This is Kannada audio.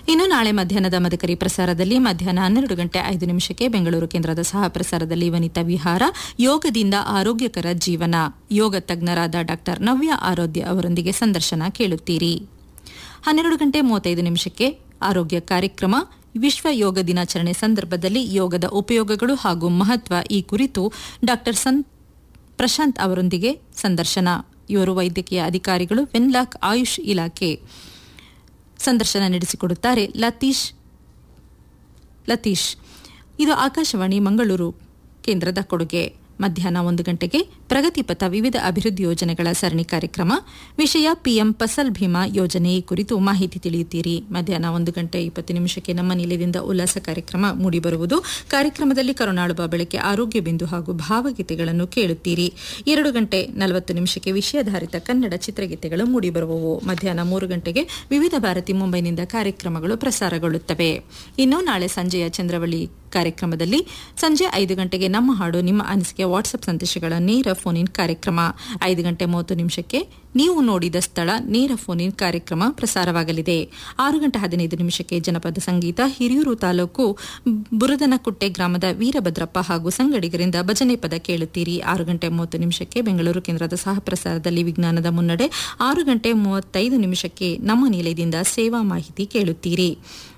ಇನ್ನು ನಾಳೆ ಮಧ್ಯಾಹ್ನದ ಮದಕರಿ ಪ್ರಸಾರದಲ್ಲಿ ಮಧ್ಯಾಹ್ನ ಹನ್ನೆರಡು ಗಂಟೆ ಐದು ನಿಮಿಷಕ್ಕೆ ಬೆಂಗಳೂರು ಕೇಂದ್ರದ ಸಹ ಪ್ರಸಾರದಲ್ಲಿ ವನಿತಾ ವಿಹಾರ ಯೋಗದಿಂದ ಆರೋಗ್ಯಕರ ಜೀವನ ಯೋಗ ತಜ್ಞರಾದ ಡಾ ನವ್ಯ ಆರೋಗ್ಯ ಅವರೊಂದಿಗೆ ಸಂದರ್ಶನ ಕೇಳುತ್ತೀರಿ ಹನ್ನೆರಡು ಗಂಟೆ ಮೂವತ್ತೈದು ನಿಮಿಷಕ್ಕೆ ಆರೋಗ್ಯ ಕಾರ್ಯಕ್ರಮ ವಿಶ್ವ ಯೋಗ ದಿನಾಚರಣೆ ಸಂದರ್ಭದಲ್ಲಿ ಯೋಗದ ಉಪಯೋಗಗಳು ಹಾಗೂ ಮಹತ್ವ ಈ ಕುರಿತು ಡಾ ಪ್ರಶಾಂತ್ ಅವರೊಂದಿಗೆ ಸಂದರ್ಶನ ಇವರು ವೈದ್ಯಕೀಯ ಅಧಿಕಾರಿಗಳು ವೆನ್ಲಾಕ್ ಆಯುಷ್ ಇಲಾಖೆ ಸಂದರ್ಶನ ನಡೆಸಿಕೊಡುತ್ತಾರೆ ಲತೀಶ್ ಲತೀಶ್ ಇದು ಆಕಾಶವಾಣಿ ಮಂಗಳೂರು ಕೇಂದ್ರದ ಕೊಡುಗೆ ಮಧ್ಯಾಹ್ನ ಒಂದು ಗಂಟೆಗೆ ಪ್ರಗತಿಪಥ ವಿವಿಧ ಅಭಿವೃದ್ಧಿ ಯೋಜನೆಗಳ ಸರಣಿ ಕಾರ್ಯಕ್ರಮ ವಿಷಯ ಪಿಎಂ ಫಸಲ್ ಭೀಮಾ ಯೋಜನೆ ಈ ಕುರಿತು ಮಾಹಿತಿ ತಿಳಿಯುತ್ತೀರಿ ಮಧ್ಯಾಹ್ನ ಒಂದು ಗಂಟೆ ಇಪ್ಪತ್ತು ನಿಮಿಷಕ್ಕೆ ನಮ್ಮ ನಿಲಯದಿಂದ ಉಲ್ಲಾಸ ಕಾರ್ಯಕ್ರಮ ಮೂಡಿಬರುವುದು ಕಾರ್ಯಕ್ರಮದಲ್ಲಿ ಕರುಣಾಳುಬ ಬೆಳಗ್ಗೆ ಆರೋಗ್ಯ ಬಿಂದು ಹಾಗೂ ಭಾವಗೀತೆಗಳನ್ನು ಕೇಳುತ್ತೀರಿ ಎರಡು ಗಂಟೆ ನಲವತ್ತು ನಿಮಿಷಕ್ಕೆ ವಿಷಯಾಧಾರಿತ ಕನ್ನಡ ಚಿತ್ರಗೀತೆಗಳು ಮೂಡಿಬರುವವು ಮಧ್ಯಾಹ್ನ ಮೂರು ಗಂಟೆಗೆ ವಿವಿಧ ಭಾರತಿ ಮುಂಬೈನಿಂದ ಕಾರ್ಯಕ್ರಮಗಳು ಪ್ರಸಾರಗೊಳ್ಳುತ್ತವೆ ಇನ್ನು ನಾಳೆ ಸಂಜೆಯ ಚಂದ್ರವಳ್ಳಿ ಕಾರ್ಯಕ್ರಮದಲ್ಲಿ ಸಂಜೆ ಐದು ಗಂಟೆಗೆ ನಮ್ಮ ಹಾಡು ನಿಮ್ಮ ಅನಿಸಿಕೆ ವಾಟ್ಸ್ಆಪ್ ಸಂದೇಶಗಳ ನೇರ ಫೋನ್ ಇನ್ ಕಾರ್ಯಕ್ರಮ ಐದು ಗಂಟೆ ಮೂವತ್ತು ನಿಮಿಷಕ್ಕೆ ನೀವು ನೋಡಿದ ಸ್ಥಳ ನೇರ ಫೋನ್ ಇನ್ ಕಾರ್ಯಕ್ರಮ ಪ್ರಸಾರವಾಗಲಿದೆ ಆರು ಗಂಟೆ ಹದಿನೈದು ನಿಮಿಷಕ್ಕೆ ಜನಪದ ಸಂಗೀತ ಹಿರಿಯೂರು ತಾಲೂಕು ಬುರದನಕುಟ್ಟೆ ಗ್ರಾಮದ ವೀರಭದ್ರಪ್ಪ ಹಾಗೂ ಸಂಗಡಿಗರಿಂದ ಭಜನೆ ಪದ ಕೇಳುತ್ತೀರಿ ಆರು ಗಂಟೆ ಮೂವತ್ತು ನಿಮಿಷಕ್ಕೆ ಬೆಂಗಳೂರು ಕೇಂದ್ರದ ಸಹ ಪ್ರಸಾರದಲ್ಲಿ ವಿಜ್ಞಾನದ ಮುನ್ನಡೆ ಆರು ಗಂಟೆ ಮೂವತ್ತೈದು ನಿಮಿಷಕ್ಕೆ ನಮ್ಮ ನಿಲಯದಿಂದ ಸೇವಾ ಮಾಹಿತಿ ಕೇಳುತ್ತೀರಿ